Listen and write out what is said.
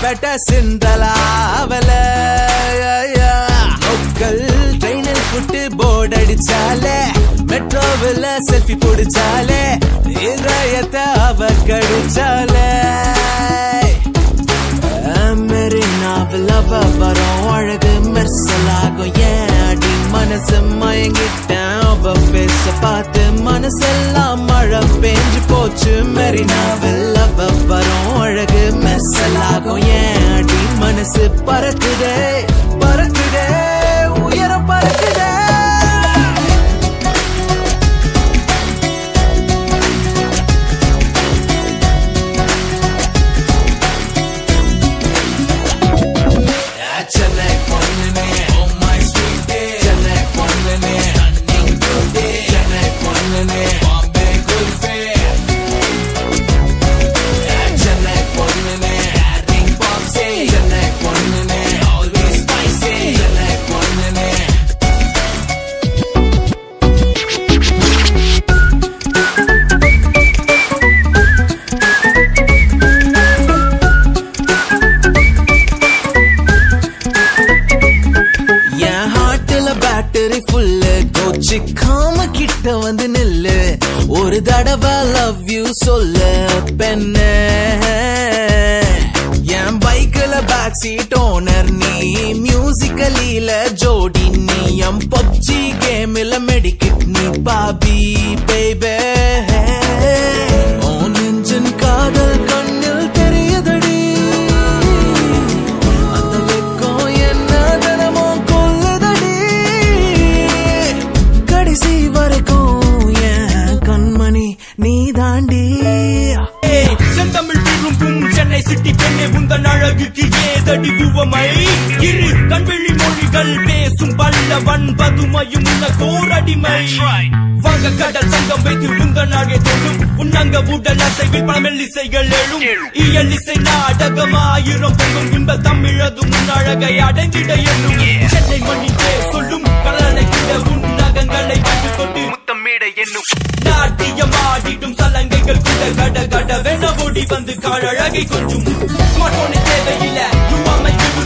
பேட்ட சிந்தலாவல local ட்ரெயினில் புட்டு board அடிச்சாலே மெட்ரோவில் selfie பிடிச்சாலே இதயத்தை அவ கடிச்சாலே மெரினாவில் அவ வரும் அழகு மெர்சலாகும் ஏன் அடி மனசு மயங்கிட்டேன் அவ பேச பார்த்து மனசெல்லாம் மழை பெஞ்சு போச்சு மெரினாவில் அவ வரும் அழகு மெர்சலாகும் ஏன் அடி மனசு பறக்குதே பறக்குதே உயரம் பறக்குதே Chennai பொண்ணுனே oh my sweetie Chennai பொண்ணுனே stunning beauty Chennai பொண்ணுனே Bombay குல்ஃபே Chennai பொண்ணுனே daring popsy Chennai பொண்ணுனே always spicy Chennai பொண்ணுனே என் ஹார்ட்ல பேட்டரி ஃபுல்லு கோச்சிக்காம கிட்ட வந்து நில்லு ஒரு தடவை லவ் யூ சொல்ல பெண்ணு என் பைக்ல பேக் சீட் ஓனர் நீ மியூசிக்கலில ஜோடி நீ எம் பப்ஜி கேம்ல மெடிக்கிட் நீ பாபி பேபே ஓ நெஞ்சன் காதல் கண்ணில் தெரியுதடி அந்த வெக்கம் என்ன தினமும் கொல்லுதடி கடைசி வரைக்கும் என் கண்மணி நீ தாண்டி ஏய், செந்தமிழ் விரும்பும் சென்னை சிட்டி பெண்ணே உந்தன் அழகுக்கு ஏதடி உவமை இரு கண்வெளி மொழிகள் பேசும் பல்லவன் பதுமையும் உன்ன கோரடிமை வங்க கடல் சங்கம் வைத்து உந்தன் அழகை தொடும் உன்னங்க உடல் அசைவில் பல மெல்லிசைகள் எழும் இயல் இசை நாடகமாயிரம் பொங்கும் இன்ப தமிழதும் உன் அழகை அடைந்திட எண்ணும் சென்னை மண்ணிலே சொல்லும் கடலை கிட உன் நகங்களை கண்டு கொண்டு முத்தமிட என்னும் நாட்டியம் ஆடிடும் சலங்கைகள் கூட கட கட வென ஓடி வந்து காழழகை கொஞ்சம் ஸ்மார்ட் போனை தேவையில்லை யூ ஆர் மை